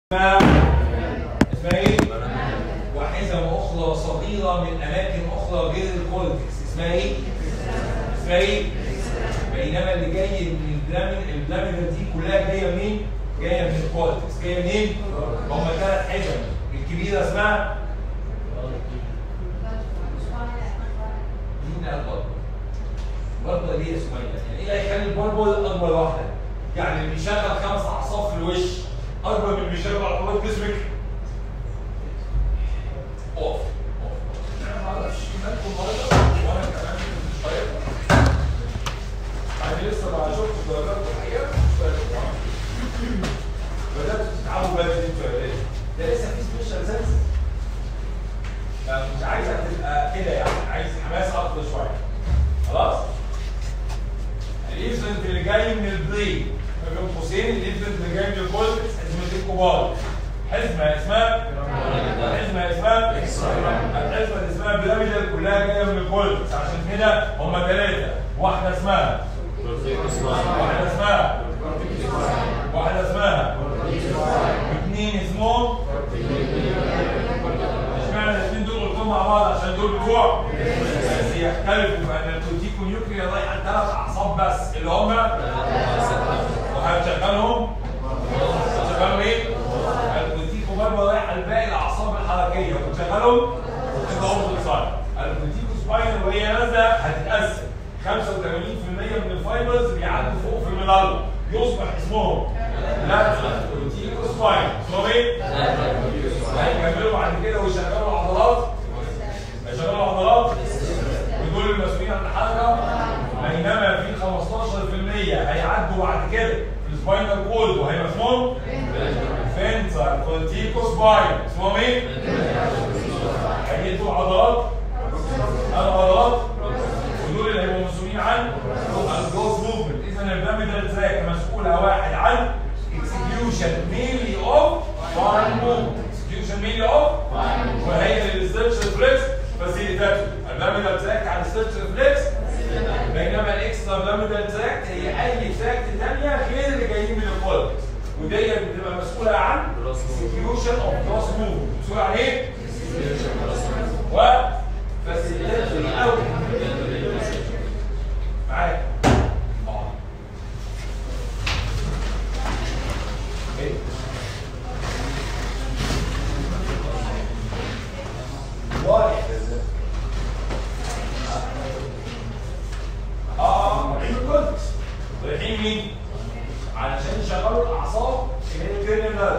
اسمها اسمها ايه؟ وحزم اخرى صغيره من اماكن اخرى غير الكورتكس اسمها ايه؟ اسمها ايه؟ بينما اللي جاي من البلامين البلامينال دي كلها جايه منين؟ جايه من الكورتكس جايه منين؟ هم ثلاث حزم الكبيره اسمها مين قال برضه؟ برضه دي يا سميه يعني ايه اللي هيخلي البلبل اكبر واحده؟ يعني اللي بيشغل خمس اعصاب في الوش اكبر من اللي بيشغل عضلات جسمك اقف اقف انا ما اعرفش مالكم النهارده وانا كمان مش طايق يعني لسه ما شفتش درجات الحقيقه مش طايق بداتوا تتعبوا بدري انتوا يا ولاد ده لسه في سبيشال سنس مش عايزك تبقى كده يعني عايز حماس اكتر شويه خلاص الايفنت اللي جاي من البرين ما بين قوسين الايفنت اللي جاي من الكورتكس حزمتين كبار حزمه اسمها حزمه اسمها الحزمه اللي اسمها بيراميدال كلها جايه من الكورتكس عشان كده هم ثلاثه واحده اسمها واحده اسمها واحده اسمها اثنين اسمهم اشمعنى الاثنين دول قلتهم مع بعض عشان دول بتوع بس يختلفوا ان الكورتيكو نيوكليا رايحه لثلاث اعصاب بس اللي هم وهنشغلهم هنشغلهم ايه؟ الكورتيكو برضه رايحه لباقي الاعصاب الحركيه وهنشغلهم انت اوبن سايد الكورتيكو سباينال وهي نازله هتتقسم 85% من الفايبرز بيعدوا فوق في الميلالا يصبح اسمهم لا كورتيكو سباين اسمهم ايه؟ هيكملوا بعد كده ويشغلوا العضلات هيشغلوا العضلات ودول المسؤولين عن الحركه بينما في 15% هيعدوا بعد كده في السباينال كولد وهيبقى اسمهم فينتر كورتيكو سباين اسمهم ايه؟ هيدوا عضلات العضلات ودول اللي هيبقوا مسؤولين عن الجروث موفمنت اذا البيراميدال تراك مسؤولة واحد عن execution mainly of foreign movement execution mainly of وهي الريسيرش ريفلكس فاسيليتاتو البيراميدال تراك عن الريسيرش ريفلكس بينما الاكسترا بيراميدال تراك هي اي تراك ثانيه غير اللي جايين من الكورتكس ودي بتبقى مسؤوله عن execution of cross movement مسؤوله عن ايه؟ و فاسيليتاتو او معايا اه ايه واضح اه رايحين الكورتكس رايحين مين؟ علشان يشغلوا الاعصاب اللي هي الكرينيال نيرف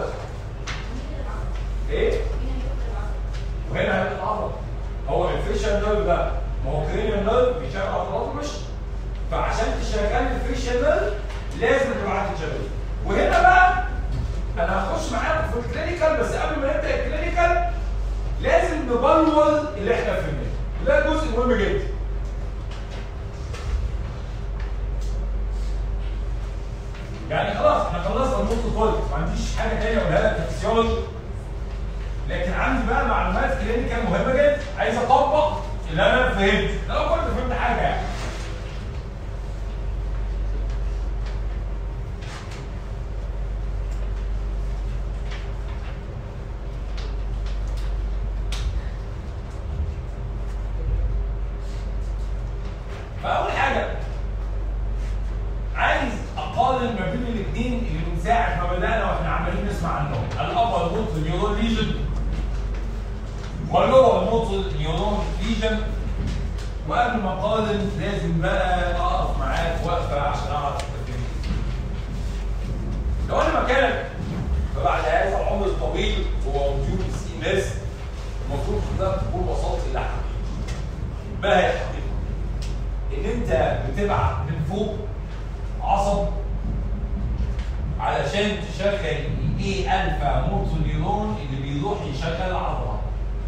ايه؟ وهنا هنتعرض هو الفيشال نيرف ده ما هو كرينيال نيرف بيشغل عضلات الوش فعشان تشغل الفيشال نيرف لازم تبقى تشغل وهنا بقى انا هخش معاكم في الكلينيكال بس قبل ما نبدا الكلينيكال لازم نبلور اللي احنا فهمناه ده جزء مهم جدا يعني خلاص احنا خلصنا النص كويس ما عنديش حاجه ثانيه اقولها لك في الفسيولوجي لكن عندي بقى معلومات كلينيكال مهمه جدا عايز اطبق اللي انا فهمته لو كنت فهمت حاجه يعني فاول حاجه عايز اقارن ما بين الاثنين اللي من ساعه ما بدانا واحنا عمالين نسمع عنهم الابر موتور نيورون ليجن واللور موتور نيورون ليجن وقبل ما اقارن لازم بقى اقف معاك وقفه عشان اعرف التفكير لو انا مكانك فبعد هذا العمر الطويل هو وجود السي ام اس المفروض حضرتك تكون وصلت الى حقيقه ما هي الحقيقه؟ ان انت بتبعت من فوق عصب علشان تشغل الاي الفا موتور نيورون اللي بيروح يشغل العضله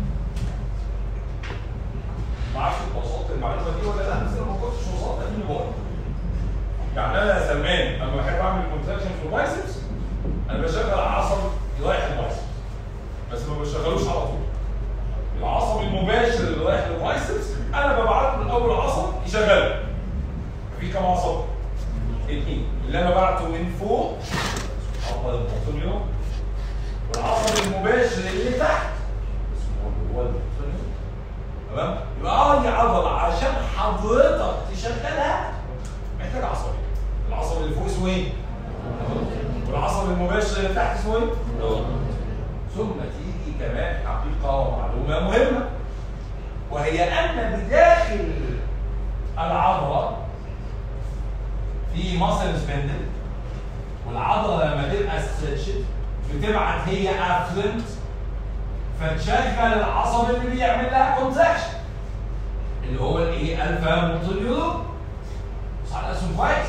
ما اعرفش انت وصلت المعلومه دي ولا لا بس انا ما كنتش وصلت اديني بقول يعني انا يا سلمان لما بحب اعمل كونتراكشن في البايسبس انا بشغل عصب رايح البايسبس بس ما بشغلوش على طول العصب المباشر اللي رايح للبايسبس انا ببعت له الاول عصب يشغله في كام عصب؟ اثنين اللي انا بعته من فوق عضله البطوليوم والعصب المباشر اللي تحت اسمه هو البطنيون تمام يبقى اه دي عضله عشان حضرتك تشغلها محتاج عصبيه العصب اللي فوق اسمه ايه؟ والعصب المباشر اللي تحت اسمه ايه؟ ثم تيجي كمان حقيقه ومعلومه مهمه وهي ان بداخل العضله في ماسل سبندل والعضله لما تبقى ستريتشد بتبعت هي افلنت فتشغل العصب اللي بيعمل لها كونتراكشن اللي هو الايه الفا موتور بص على الاسم كويس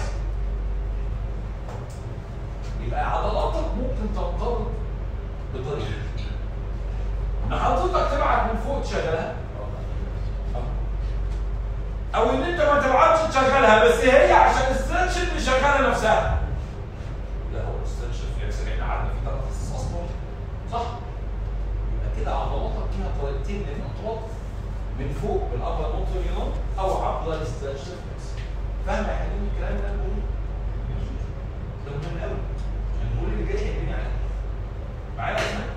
يبقى عضلاتك ممكن تنقبض بطريقه ان حضرتك تبعت من فوق تشغلها او ان انت ما تبعتش تشغلها بس هي عشان الستريتش مشغله نفسها لا هو الستريتش فليكس اللي احنا قعدنا فيه ثلاث حصص اصلا صح يبقى كده عضلاتك فيها طريقتين للانقباض من فوق بالابر موتور يونون او عبر الستريتش فليكس فاهم يا حبيبي الكلام اللي انا بقوله؟ ده مهم قوي عشان نقول اللي جاي هيبني عليه معايا يا اسماء؟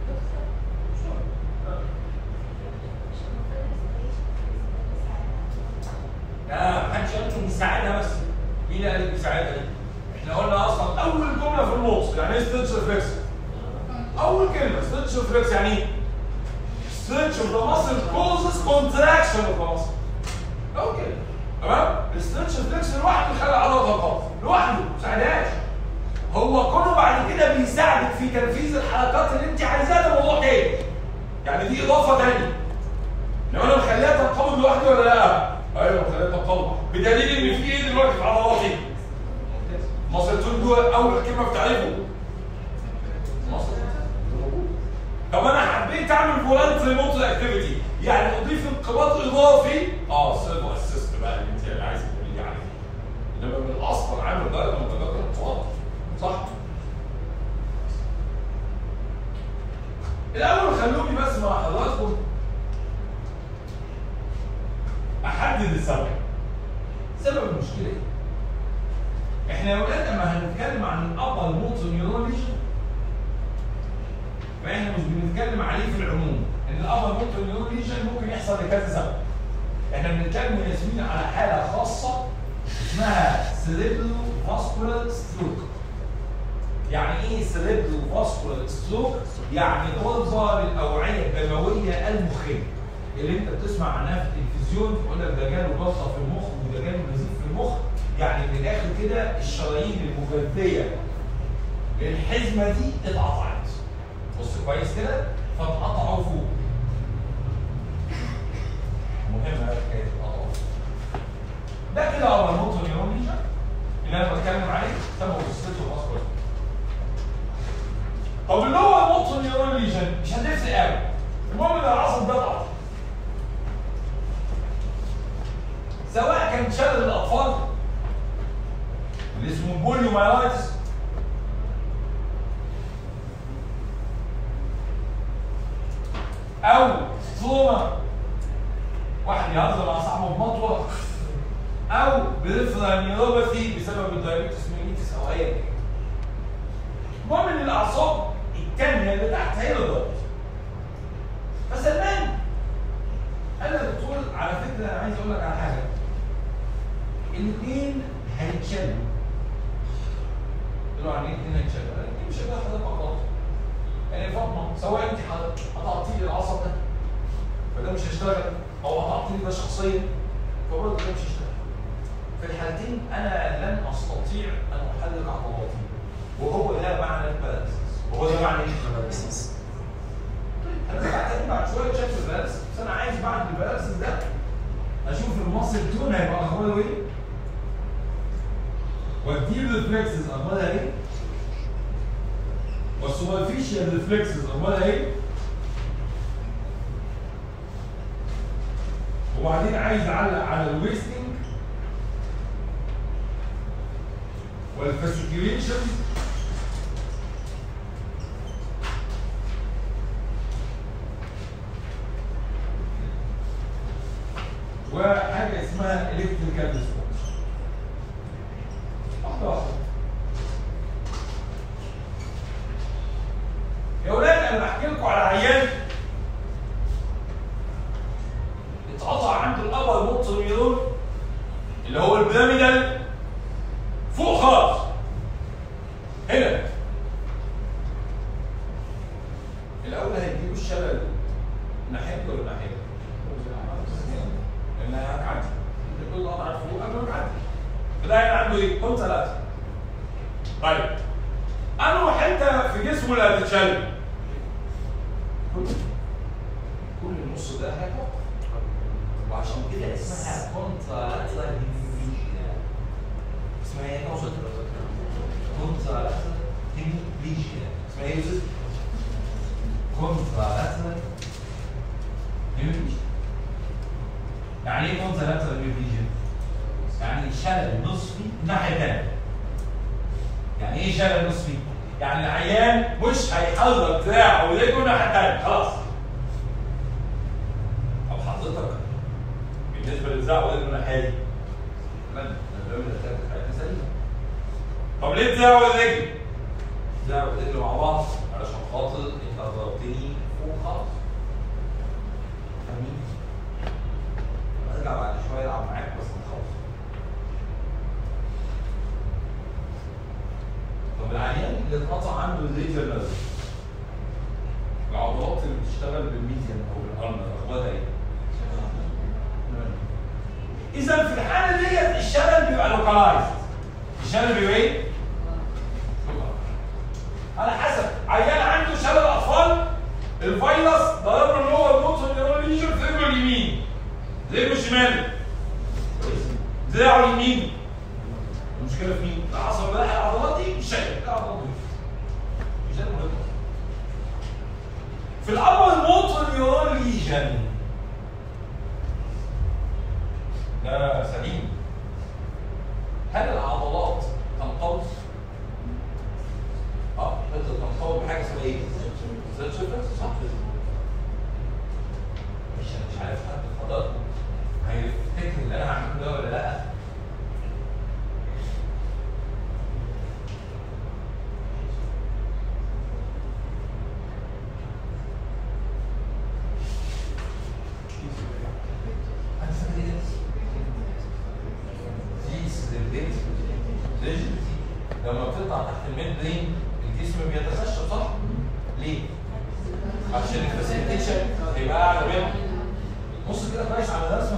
لا محدش قال لكم بيساعدها بس مين اللي قال لك بيساعدها دي؟ احنا قلنا اصلا اول جمله في النص يعني ايه ستيتش ريفلكس؟ اول كلمه ستيتش ريفلكس يعني ايه؟ ستيتش اوف ذا ماسل كوزز كونتراكشن اوف ذا ماسل اول كلمه تمام؟ الستيتش ريفلكس لوحده يخلي العضله تنقبض لوحده ما بيساعدهاش هو كونه بعد كده بيساعدك في تنفيذ الحركات اللي انت عايزاها ده موضوع تاني يعني دي اضافه تانيه لو انا مخليها تنقبض لوحدي ولا لا؟ ايوه مخليها تنقبض بدليل ان في ايه دلوقتي في عضلاتي؟ مصلتون دول اول كلمه في تعريفه مصل طب انا حبيت اعمل فولانتري موتور اكتيفيتي يعني اضيف انقباض اضافي اه سيرفو اسيست بقى اللي انت عايز تقولي لي عليه انما من الاصل عامل درجه من درجات الانقباض صح؟ الاول خلوني بس مع حضراتكم احدد السبب سبب المشكله ايه؟ احنا يا ولاد لما هنتكلم عن الابر موتور نيورون ليجن فاحنا مش بنتكلم عليه في العموم ان الابر موتور نيورون ليجن ممكن يحصل لكذا سبب احنا بنتكلم يا ياسمين على حاله خاصه اسمها سيريبرو فاسكولار ستروك يعني ايه سيريبرو فاسكولار ستروك يعني ضربه للاوعيه الدمويه المخيه اللي انت بتسمع عنها في التلفزيون يقول لك ده جاله جلطه في المخ وده جاله نزيف في المخ يعني من الاخر كده الشرايين المغذيه للحزمه دي اتقطعت بص كويس كده فاتقطعوا فوق مهم قوي حكايه القطع ده كده اول نقطه نيورون ليجن اللي انا بتكلم عليه سببه قصته خاص كويس طب اللي هو النقطه نيورون ليجن مش هتفرق قوي المهم ان العصب ده اتقطع سواء كان شلل الاطفال اللي اسمه بوليومايلايتس او تروما واحد يهزر مع صاحبه بمطوه او بريفرال نيوروباثي بسبب الدايابيتس ميليتس او اي حاجه المهم ان الاعصاب الثانيه اللي تحت هي اللي ضربت فسلمان قال يا دكتور على فكره انا عايز اقول لك على حاجه الاثنين هيتشالوا قلت له يعني ايه الاثنين هيتشالوا؟ قال الاثنين مش هيبقى حضرتك غلط يعني فاطمه سواء انت قطعتي لي العصب ده فده مش هيشتغل او قطعتي لي ده شخصيا فبرضه ده مش هيشتغل في الحالتين انا لن استطيع ان احرك عضلاتي وهو ده معنى الباراليسيس وهو ده معنى ايه الباراليسيس انا بعتقد بعد شويه شكل الباراليسيس بس انا عايز بعد الباراليسيس ده اشوف المصل تون هيبقى اخباره ايه والديب ريفلكسز اخبارها ايه والسوبرفيشال ريفلكسز اخبارها ايه وبعدين عايز اعلق على الويستنج والفاسيكيوليشن وحاجه اسمها الكتريكال ريسبونس واحده واحده يا احكي لكم على عيان اتقطع عنده الابر موتور نيورون اللي هو البيراميدال فوق خالص هنا الاول هيجيله الشلل ناحيته ولا ناحيته؟ لانها هتعدي انت كل قطعه فوق قبل ما تعدي فده هيبقى عنده ايه؟ كنت ثلاثه طيب انه حته في جسمه اللي هتتشل كل كل النص ده هيتوقف وعشان كده اسمها كونترالاترال هيميبليجيا اسمها ايه يا كوثر؟ كونترالاترال هيميبليجيا اسمها ايه يا يوسف؟ كونترالاترال هيميبليجيا يعني ايه كونترالاترال هيميبليجيا؟ يعني شلل نصفي الناحيه الثانيه يعني ايه شلل نصفي؟ يعني العيان مش هيحرك دراعه ورجله الناحيه الثانيه خلاص طب حضرتك بالنسبه للدراع ورجله الناحيه دي تمام طب ليه الدراع والرجل؟ الدراع والرجل مع بعض علشان خاطر انت ضربتني فوق خالص فاهمين؟ ارجع بعد شويه العب معاك بس نخلص طب العيان اللي اتقطع عنده الليزر نازل العضلات اللي بتشتغل بالميديان او بالارنر اخبارها ايه؟ اذا في الحاله ديت الشلل بيبقى لوكالايزد الشلل بيبقى ايه؟ على حسب عيان عنده شلل اطفال الفيروس ضرب له اللي هو النوتو نيورون ليجن في رجله اليمين رجله الشمال دراعه اليمين المشكله في مين؟ العصب ده العضلات دي مش شايف العضلات دي مش شايف في الأول موتور نيورون ليجن ده سليم هل العضلات تنقوص؟ اه تقدر تنقوص بحاجه اسمها ايه؟ سنسورفلكس صح؟ مش مش عارف حد حضراتكم هيفتكر اللي انا هعمله ده ولا لا؟ لما بتطلع تحت الميد برين الجسم بيتخشب صح؟ ليه؟ عشان الفاسيليتيشن هيبقى اعلى منه بص كده كويس على الرسمه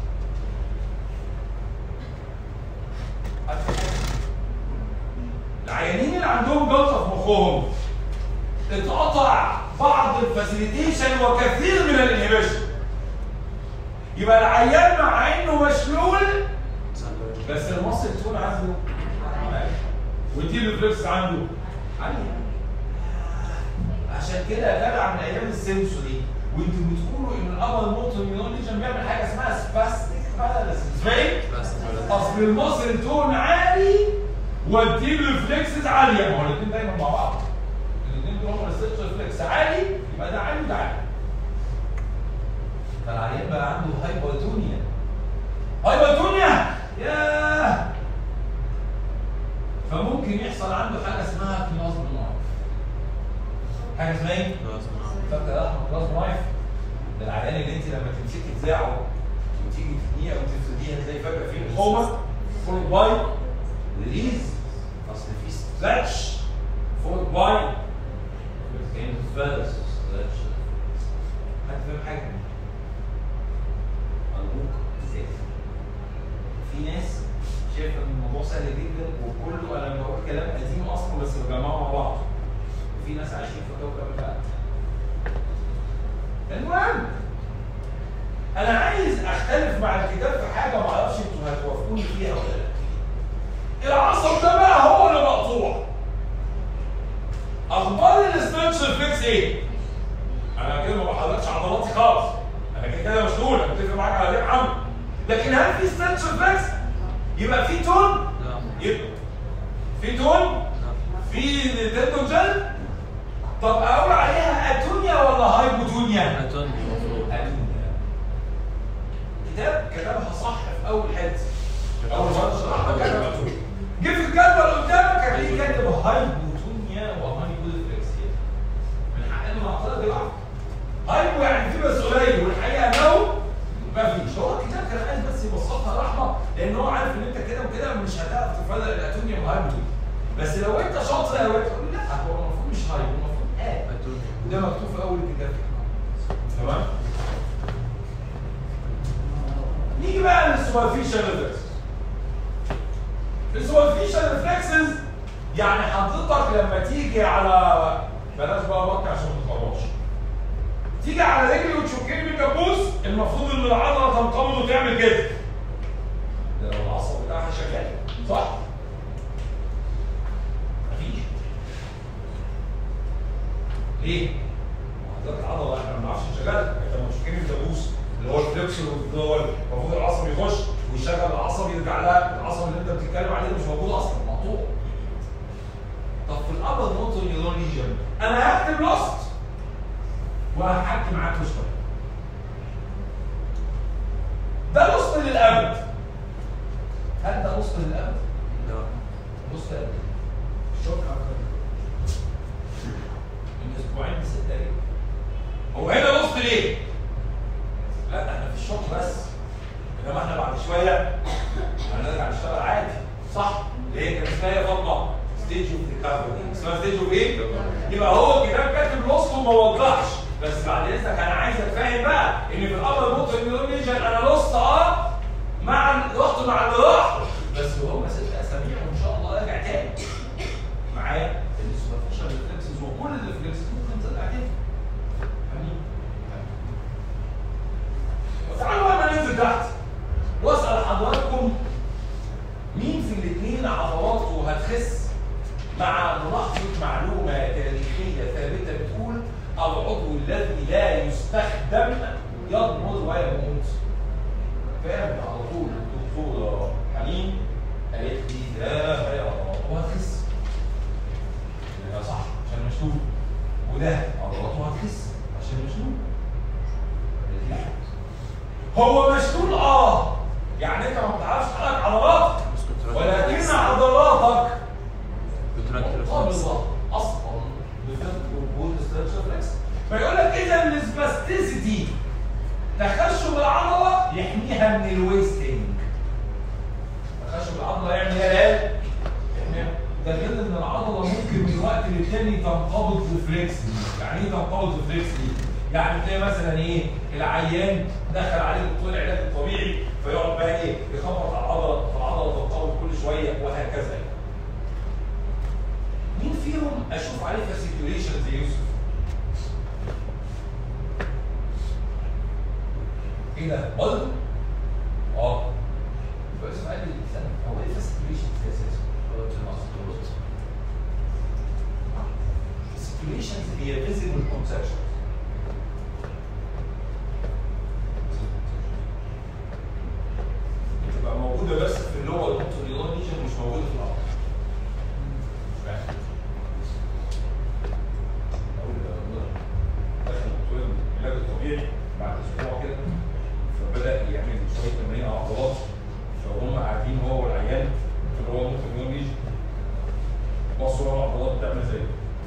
العيانين اللي عندهم جلطه في مخهم اتقطع بعض الفاسيليتيشن وكثير من الانهبيشن يبقى العيان مع انه مشلول بس المصل تكون عنده ودي الريفلكس عنده عالية عشان كده يا جدع من ايام السنسوري وانتوا بتقولوا ان الامر موتور نيورون ليجن بيعمل حاجه اسمها سباستيك باراليسيس اسمها ايه؟ اصل المصل تون عالي والدي ريفلكسز عاليه ما هو الاثنين دايما مع بعض الاثنين دول هم السيت ريفلكس عالي يبقى ده عالي وده عالي فالعيان بقى عنده هايبرتونيا هايبرتونيا ياه فممكن يحصل عنده حاجه اسمها كلازم نايف حاجه اسمها ايه؟ فاكر احمد كلازم نايف ده العيان اللي انت لما تمسكي تذاعه وتيجي تثنيه او تفرديه هتلاقي فجاه فيه الحومه فول باي ريليز اصل في ستريتش فول باي كان فيرس ستريتش حد فاهم حاجه؟ ارجوك ازاي؟ في ناس شايف ان الموضوع سهل جدا وكله انا بقول كلام قديم اصلا بس بجمعه مع بعض وفي ناس عايشين في كوكب الفات المهم انا عايز اختلف مع الكتاب في حاجه ما اعرفش انتوا هتوافقوني فيها ولا لا العصب ده بقى هو اللي مقطوع اخبار السبنشر فيكس ايه؟ انا كده ما بحركش عضلاتي خالص انا كده كده مشغول انا متفق معاك على دي يا محمد لكن هل في سبنشر فيكس؟ يبقى في تون يبقى في تون في تندون جل طب اقول عليها اتونيا ولا هايبوتونيا اتوني المفروض اتونيا كتاب كتبها صح في اول حته اول مره شرحها كتب اتونيا جه في الكتابه اللي قدامك هتلاقيه كاتب هايبوتونيا وهايبورفلكسيا من حق انه نعترض بس لو انت شاطر قوي تقول لي لا هو المفروض مش هاي هو المفروض اه وده مكتوب في اول الكتاب تمام نيجي بقى للسوبرفيشال ريفلكسز السوبرفيشال ريفلكسز يعني حضرتك لما تيجي على بلاش بقى بطني عشان ما تتلخبطش تيجي على رجلي وتشكني بالكابوس المفروض ان العضله تنقبض وتعمل كده ده لو العصب بتاعها شغال صح؟ مفيش ليه؟ حضرتك العضله احنا ما بنعرفش نشغلها انت لما تشكني بالكابوس اللي هو الفليكسور اللي هو المفروض العصب يخش ويشغل العصب يرجع لها العصب اللي انت بتتكلم عليه مش موجود اصلا مقطوع طب في الابر موتور نيورون ليجن انا هكتب لوست وهحكي معاك شويه ده لوست للابد هل ده لوست للابد؟ لا لوست للابد شكرا من اسبوعين لست ايام هو هنا لوست ليه؟ لا ده احنا في الشوط بس انما احنا بعد شويه هنرجع نشتغل عادي صح؟ ليه كان اسمها ايه يا فاطمه؟ ستيج اوف ريكفري اسمها ستيج اوف ايه؟ يبقى هو الكتاب كاتب لوست وما وضحش بس بعد اذنك انا عايزك فاهم بقى ان في الامر موتور نيورون ليجن انا لوست اه مع رحت مع اللي راح بس هم ست اسابيع وان شاء الله ارجع تاني معايا السوبرفيشال ريفلكسز وكل الريفلكسز ممكن ترجع تاني فاهمين؟ تعالوا بقى ننزل تحت واسال حضراتكم مين في الاثنين عضلاته هتخس مع ملاحظه معلومه تاريخيه ثابته بتقول العضو الذي لا يستخدم يضمر ويموت فاهم على طول الدكتوره حنين قالت لي ده هي عضلاته هتخس ده صح عشان مشلول وده عضلاته هتخس عشان مشلول قالت لي لا. هو مشلول اه يعني انت ما بتعرفش تحرك عضلاتك ولكن عضلاتك مرتبطه اصلا بوجود ستريتشر فليكس فيقول لك اذا السباستيسيتي تخشب العضله يحميها من الويستنج تخشب العضله يعمل ايه يا لال؟ يحميها ده غير ان العضله ممكن من وقت للتاني تنقبض ريفلكسلي يعني ايه تنقبض ريفلكسلي؟ يعني تلاقي مثلا ايه العيان دخل عليه دكتور العلاج الطبيعي فيقعد بقى ايه يخبط على العضله فالعضله تنقبض كل شويه وهكذا يعني. مين فيهم اشوف عليه فاسيكيوليشن زي يوسف؟ ايه ده؟ برضه؟ اه فيوسف قال لي استنى هو ايه فاسيكيوليشن في اساسه؟ فاسيكيوليشنز هي فيزيبل كونسبشن بتبقى موجوده بس في اللور موتور ليجن مش موجوده في العضله مش فاهم اول ما دخل دكتور العلاج الطبيعي بعد اسبوع كده فبدا يعمل شويه تمارين على العضلات فهم قاعدين هو والعيان في اللي هو موتور ليجن بصوا ورا العضلات بتعمل ازاي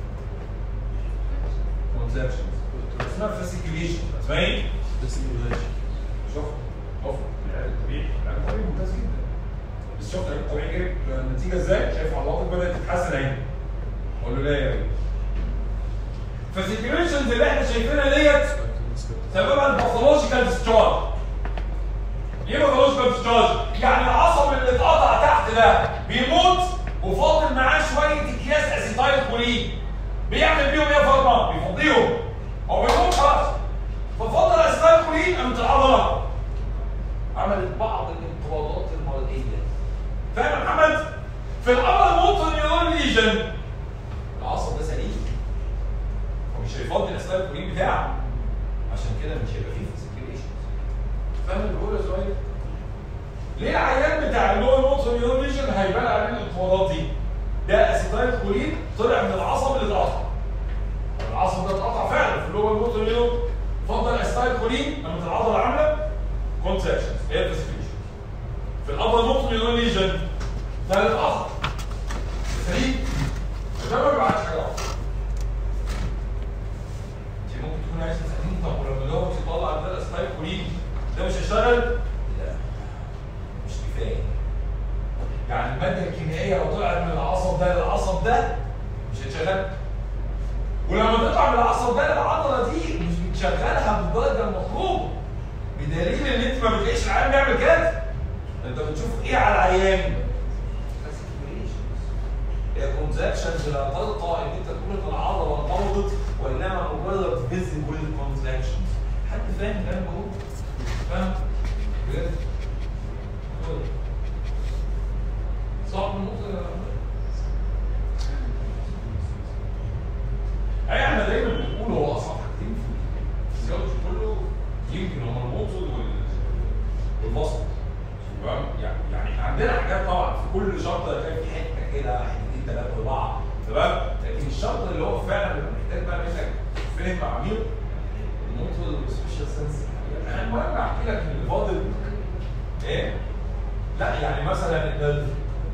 كونسبشنز اسمها فاسيكيوليشن اسمها ايه؟ شوف شوف العلاج الطبيعي العلاج الطبيعي ممتاز جدا بس شفت العلاج الطبيعي جايب النتيجه ازاي؟ شايف عضلاتك بدات تتحسن اهي اقول له لا يا بيه فالسيتويشنز اللي احنا شايفينها ديت سببها الباثولوجيكال ديسشارج ايه باثولوجيكال ديسشارج؟ يعني العصب اللي اتقطع تحت ده بيموت وفاضل معاه شويه اكياس اسيتايل كولين بيعمل بيهم ايه يا فاطمه؟ بيفضيهم هو بيموت خلاص ففضل اسيتايل كولين قامت العضله عملت بعض الانقباضات المرئيه فاهم يا محمد؟ في الامر موتور نيورون ليجن العصب ده سليم ومش هيفضي الاسيتايل كولين بتاعه عشان كده مش هيبقى فيه فيسيكيليشن فاهم اللي بقوله يا سؤال؟ ليه العيان بتاع اللي هو موتور نيورون ليجن هيبان عليه الانقباضات دي؟ ده اسيتايل كولين طلع من العصب اللي اتقطع العصب ده اتقطع فعلا في اللور موتور نيورون فضل اسيتايل كولين قامت العضله عامله كونتراكشنز هي فيسيكيليشن في الابر موتور نيورون ليجن ده اللي اتقطع سليم ده ما بيبعتش حاجه واحده انت ممكن تكون عايز تسالني طب ولما دوت يطلع ده الاسيتايل كولين ده مش هيشتغل؟ لا مش كفايه يعني الماده الكيميائيه لو طلعت من العصب ده للعصب ده ده مش هتشغلها ولما تطلع من العصب ده العضله دي مش بتشغلها بالدرجه المطلوبه بدليل ان انت ما بتلاقيش العيان بيعمل كده انت بتشوف ايه على العيان هي كونتراكشنز لا ترقى ان انت تقول ان العضله انقبضت وانما مجرد فيزيبل كونتراكشنز حد فاهم الكلام ده فاهم بجد صعب النقطه اي احنا دايما بنقول هو اصعب حاجتين في الفسيولوجي كله يمكن هم الموتور والبصر تمام يعني يعني عندنا حاجات طبعا في كل شرطه هتلاقي في حته كده حتتين ثلاثه اربعه تمام لكن الشرط اللي هو فعلا بيبقى محتاج بقى منك فهم عميق الموتور والسبيشال سنس يعني المهم احكي لك ان اللي فاضل ايه؟ لا يعني مثلا النرف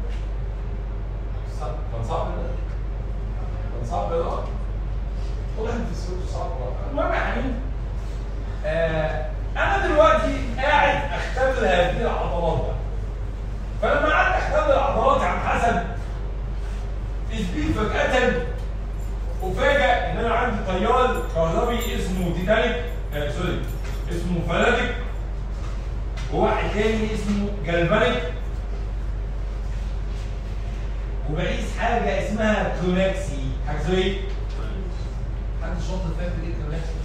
كان صعب ده؟ كان صعب ده؟ واضح ان في السوق صعب المهم يا حبيبي آه انا دلوقتي قاعد اختبر هذه العضلات بقى فلما قعدت اختبر العضلات يا عم حسن اسبيل فجأة وفاجأ ان انا عندي تيار كهربي اسمه تيتانيك آه سوري اسمه فلاتيك وواحد تاني اسمه جلفانيك وبقيس حاجه اسمها كونكسي حاجه زي ايه؟ حد شاطر فاكر ايه كونكسي؟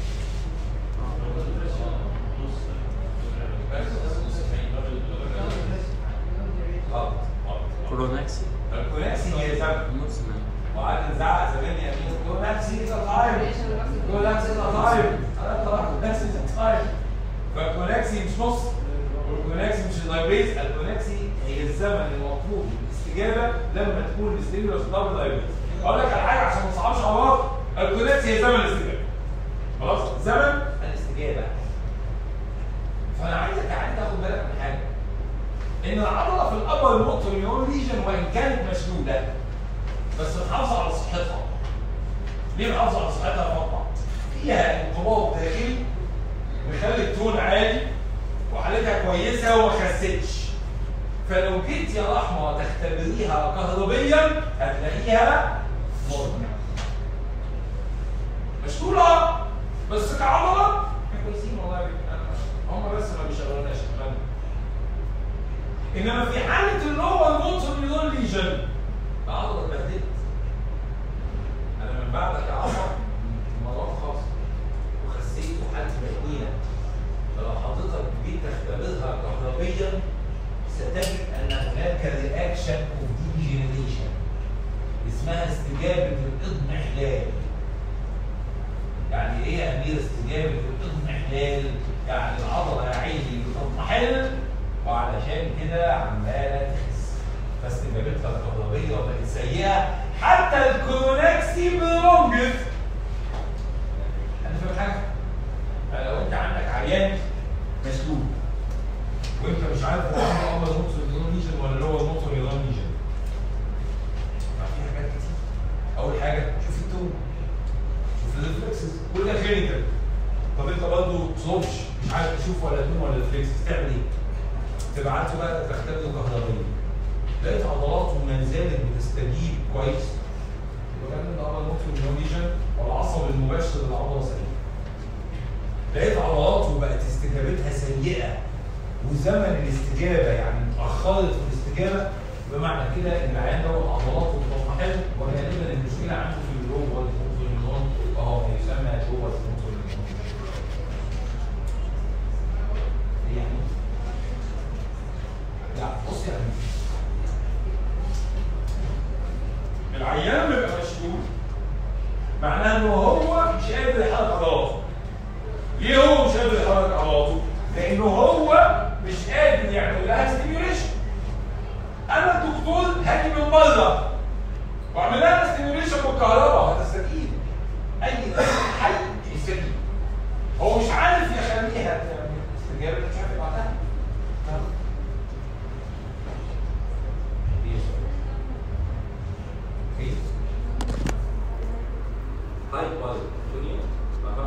غلط غلط كوروناكسي الكونكسي هي زمن نص وقعدنا نزعق زمان يا مين كونكسي از تايم كونكسي از تايم انا طلعت كونكسي از تايم فالكونكسي مش نص والكونكسي مش اللايبريز الكونكسي هي الزمن المطلوب للاستجابه لما تكون الاستيمولوس دبل لايبريز اقول لك على حاجه عشان ما تصعبش على بعض الكونكسي هي زمن الاستجابه خلاص زمن الاستجابه فانا عايزك عايز تاخد بالك من حاجه ان العضله في الابر موتور نيورون ليجن وان كانت مشلوله بس محافظه على صحتها ليه محافظه على صحتها يا فاطمه؟ فيها انقباض داخلي مخلي التون عالي وحالتها كويسه وما خستش فلو جيت يا رحمه تختبريها كهربيا هتلاقيها نورمال مشلوله بس كعضله احنا كويسين والله يا بنت. أنا- هم بس ما بيشغلوناش كمان انما في حاله اللي هو الموتور نيورون ليجن العضله اتبهدلت انا من بعدك يا عصر الموضوع خاص وخسيت وحالتي بهديله فلو حضرتك جيت تختبرها كهربيا ستجد ان هناك رياكشن اوف ديجنريشن اسمها استجابه الاضمحلال يعني ايه يا امير استجابه الاضمحلال؟ يعني العضله يا عيني بتضمحل وعلشان كده عماله تخس فاستجابتها الكهربيه بقت سيئه حتى الكونكسي بلونجت انا فاهم حاجه؟ يعني لو انت عندك عيان مسلوب وانت مش عارف هو عنده امر موتور نيورون ليجن ولا هو موتور نيورون ليجن في حاجات كتير اول حاجه شوف التون شوف الريفلكسز وده كلينيكال طب انت برضه تصومش مش عارف تشوف ولا تون ولا ريفلكسز تعمل ايه؟ تبعته بقى تختبره كهربائيا لقيت عضلاته ما زالت بتستجيب كويس يبقى كان ده عمل موتور نيورون ليجن والعصب المباشر للعضله سليم لقيت عضلاته بقت استجابتها سيئه وزمن الاستجابه يعني اتاخرت في الاستجابه بمعنى كده ان العيان دوت عضلاته بتضمحل وغالبا المشكله عنده في اللو هو الموتور وهو ما يسمى جوه الموتور يعني لا بص يا أمين. العيان بيبقى مشلول معناه ان هو مش قادر يحرك عضلاته ليه هو مش قادر يحرك عضلاته؟ لانه هو مش قادر يعمل لها ستيميوليشن انا الدكتور هاجي من بره واعمل لها ستيميوليشن بالكهرباء هتستجيب اي حي يستجيب هو مش عارف يخليها تعمل استجابه مش عارف يبعتها ايه طيب باظ الدنيا اها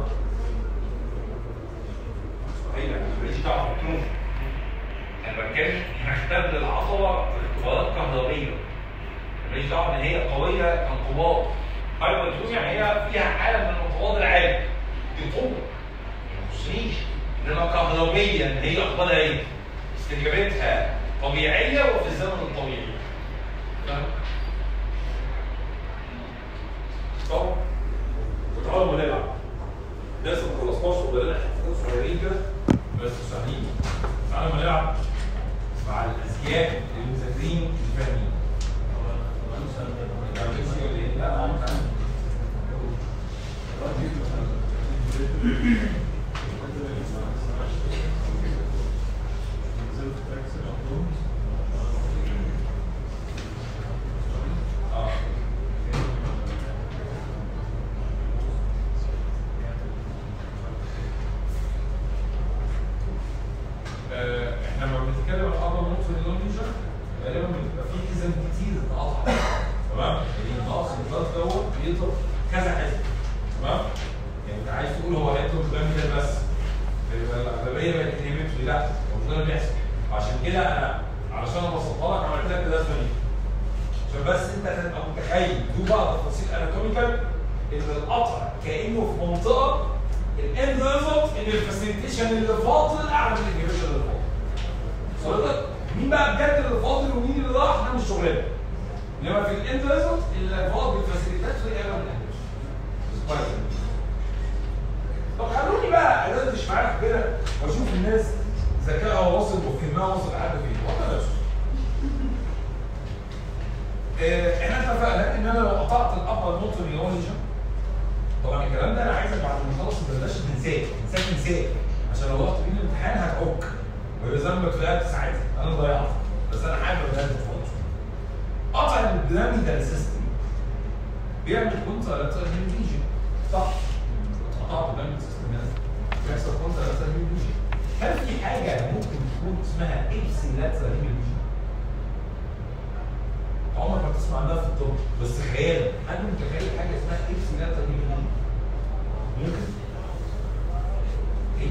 صحيح ماليش دعوه بالجنون انا بتكلم هختبر العضله في اختبارات كهربيه ماليش دعوه ان هي قويه انقباض هايبرتروفيا يعني هي فيها حاله من الانقباض العالي دي قوه ما تخصنيش انما كهربيا هي اخبارها ايه؟ استجابتها طبيعيه وفي الزمن الطبيعي فاهم؟ طب وتعالوا ما نلعب لسه ما خلصناش وبدأنا حتتين صغيرين كده بس سهلين تعالوا ما نلعب مع الاذكياء المذاكرين الفاهمين لا اه آه، احنا لما بنتكلم عن اربع نقط في الاندونيسيا غالبا بتبقى في حزم كتير اتقطع تمام؟ يعني نقص الضغط دوت بيضرب كذا حزم تمام؟ يعني انت عايز تقول هو هيضرب بيراميدال بس يبقى الاغلبيه بقت انهبيتوري لا هو مش ده اللي بيحصل عشان كده انا علشان ابسطها لك عملت لك الرسمه دي عشان بس انت تبقى متخيل دي بعض تفاصيل اناتوميكال ان القطع كانه في منطقه الاند ريزلت ان الفاسيليتيشن اللي فاضل اعلى من الانهبيشن اللي فاضل. صدق مين بقى بجد اللي فاضل ومين اللي راح ده مش شغلنا. انما في الاند ريزلت اللي فاضل الفاسيليتات هي اعلى من الانهبيشن. طب خلوني بقى ادردش معاك كده واشوف الناس ذكائها واصل وفهمها واصل لحد فين ولا نفسه. آه، احنا اتفقنا ان انا لو قطعت الابر موتور نيورولوجي طبعا الكلام ده انا عايزك بعد ما نخلص البلاش تنساه تنساه تنساه عشان لو رحت بين الامتحان هتعك ويبقى ذنبك طلعت ساعتها انا ضيعت بس انا حابب ان انت تفوت قطع البيراميدال سيستم بيعمل كونترا لاترال هيموليجيا صح قطعت البيراميدال سيستم هنا بيحصل كونترا لاترال هيموليجيا هل في حاجه ممكن تكون اسمها ايبسي لاترال هيموليجيا؟ عمرك ما تسمع عنها في الطب بس خيال حد متخيل حاجه اسمها ايبسي لاترال هيموليجيا؟ ممكن؟ ايه؟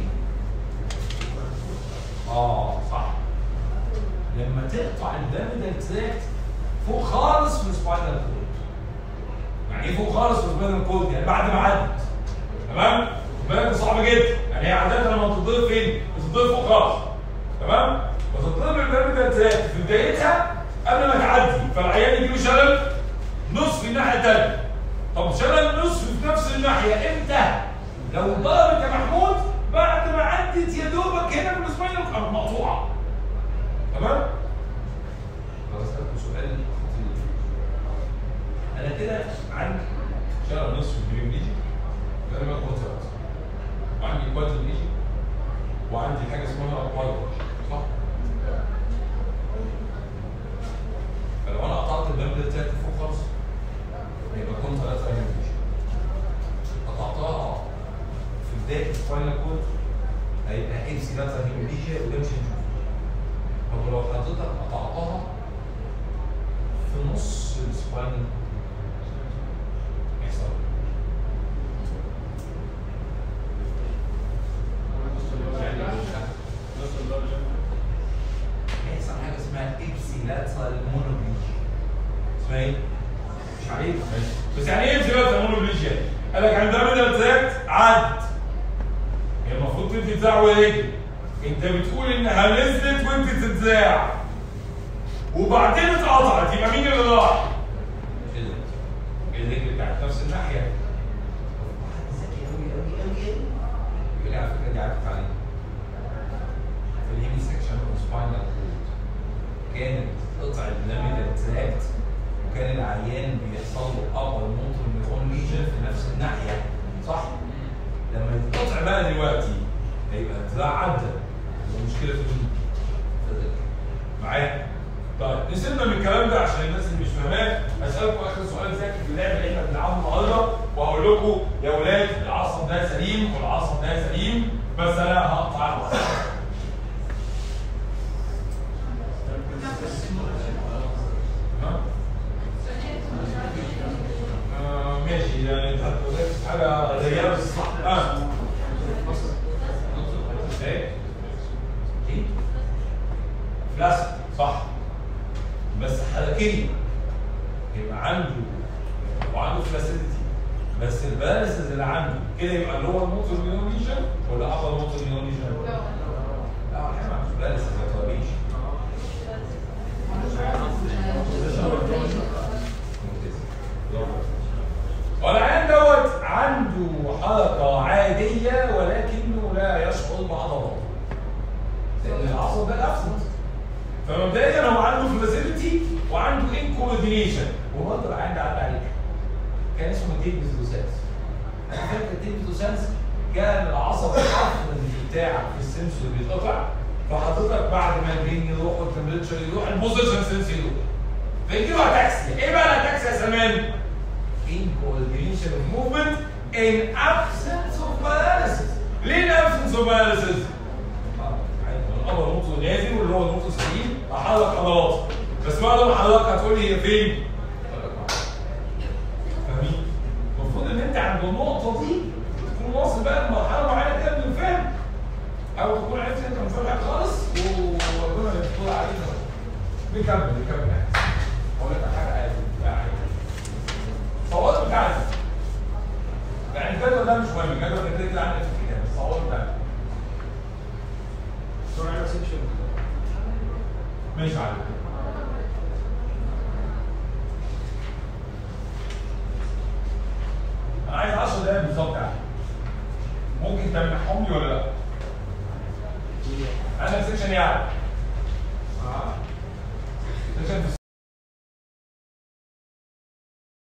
اه صح لما تقطع البيراميدال تراكت فوق خالص في السباينال كورد يعني ايه فوق خالص في السباينال كورد يعني بعد ما عدت تمام؟ بالك صعب جدا يعني هي عاده لما تتضرب فين؟ بتتضرب فوق خالص تمام؟ وتتضرب البيراميدال تراكت في بدايتها قبل ما تعدي فالعيان يجي له شلل نصف في الناحيه الثانيه طب شلل نصف في نفس الناحيه امتى؟ لو ضربت يا محمود بعد ما عدت يا دوبك هنا في السباينال كورد مقطوعه تمام؟ طب اسالكم سؤال خطير انا كده عندي شلل نصف في البريميجي تقريبا كونتراكت وعندي كوادريجي وعندي حاجه اسمها بايو صح؟ فلو انا قطعت الباب ده تلاتة فوق خالص يبقى كنت ثلاثة ايام مفيش قطعتها في بداية السباينال كود هيبقى ايه سيلاترا هيموليجيا وده مش هنشوفه طب لو حضرتك قطعتها في نص السباينال يحصل يحصل حاجه اسمها ابسيلاترال مونوبليجيا اسمها ايه؟ مش عارف بس يعني ايه ابسيلاترال مونوبليجيا؟ قال لك عندها ميدل تراكت عد هي المفروض تدي تذاع ورجل انت بتقول انها نزلت وانت تتذاع وبعدين اتقطعت يبقى مين اللي راح؟ الرجل بتاعت نفس الناحيه ذكي قوي قوي قوي قوي يقول لي على فكره دي عدت عليك في الهيمي سكشن اوف سباينال كورد كانت قطع البلاميدال تراكت وكان العيان بيحصل له ابر موتور نيرون ليجن في نفس الناحيه صح؟ لما يتقطع بقى دلوقتي هيبقى الدراع عدى المشكله في مين؟ في الرجل. معايا؟ طيب نسيبنا من الكلام ده عشان الناس اللي مش فاهماه اسالكم اخر سؤال ذكي في اللعبه اللي احنا بنلعبها النهارده وهقول لكم يا ولاد العصب ده سليم والعصب ده سليم بس انا هقطع العصب ها؟ آه، ماشي يعني انت هتقول حاجه زيها بس صح اه ايه؟ ايه؟ فلاسك صح بس حركيه يبقى عنده فلاسيديتي بس الباراليسيس اللي عنده كده يبقى اللي هو الموتور نيورون ليجن ولا ابر موتور نيورون ليجن؟ لا هو الحقيقه ما عندوش باراليسيس ما توريش والعيان دوت عنده حركة عادية ولكنه لا يشعر بعضلاته. لأن العصب ده الأبسنت. فمبدئيا هو عنده فلاسيلتي وعنده انكوردينيشن وبرضه العيان ده عدى عليك. كان اسمه تيبس دوسانس. أنا فاكر تيبس دوسانس كان العصب الحفري بتاعك في السنسور بيتقطع فحضرتك بعد ما الجين يروح والتمبريتشر يروح البوزيشن سنس يروح. فيجيله اتاكسيا، ايه بقى الاتاكسيا يا سلمان؟ incoordination of movement in absence of paralysis. ليه absence of paralysis؟ الامر نقطه نازل واللي هو النقطه سليم احرك عضلاته بس بعد ما حضرتك هتقول لي هي فين؟ فاهمين؟ المفروض ان انت عند النقطه دي تكون واصل بقى لمرحله معينه كده من الفهم او تكون عرفت انت مش فاهم حاجه خالص وربنا يستر علينا نكمل نكمل اقول لك على حاجه عادي يعني صوت بتاعتي يعني الجدول ده مش مهم الجدول ده كده كده عندك في الكتاب الصوت بتاعتي ماشي عليك انا عايز 10 دقايق بالظبط يعني ممكن تعمل